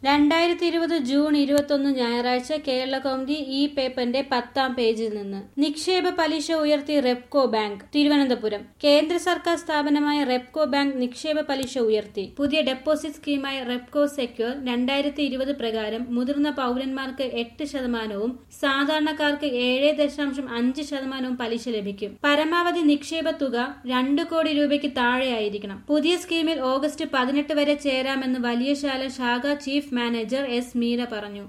രണ്ടായിരത്തി ഇരുപത് ജൂൺ ഇരുപത്തൊന്ന് ഞായറാഴ്ച കേരള കൗമുദി ഈ പേപ്പറിന്റെ പത്താം പേജിൽ നിന്ന് നിക്ഷേപ പലിശ ഉയർത്തി റെപ്കോ ബാങ്ക് തിരുവനന്തപുരം കേന്ദ്ര സർക്കാർ സ്ഥാപനമായ റെപ്കോ ബാങ്ക് നിക്ഷേപ പലിശ ഉയർത്തി പുതിയ ഡെപ്പോസിറ്റ് സ്കീമായ റെപ്കോ സെക്യൂർ രണ്ടായിരത്തി ഇരുപത് പ്രകാരം മുതിർന്ന പൗരന്മാർക്ക് എട്ട് ശതമാനവും സാധാരണക്കാർക്ക് ഏഴ് ദശാംശം അഞ്ച് ശതമാനവും പലിശ ലഭിക്കും പരമാവധി നിക്ഷേപ തുക രണ്ട് കോടി രൂപയ്ക്ക് താഴെയായിരിക്കണം പുതിയ സ്കീമിൽ ഓഗസ്റ്റ് പതിനെട്ട് വരെ ചേരാമെന്ന് വലിയശാല ശാഖ ചീഫ് മാനേജർ എസ് മീര പറഞ്ഞു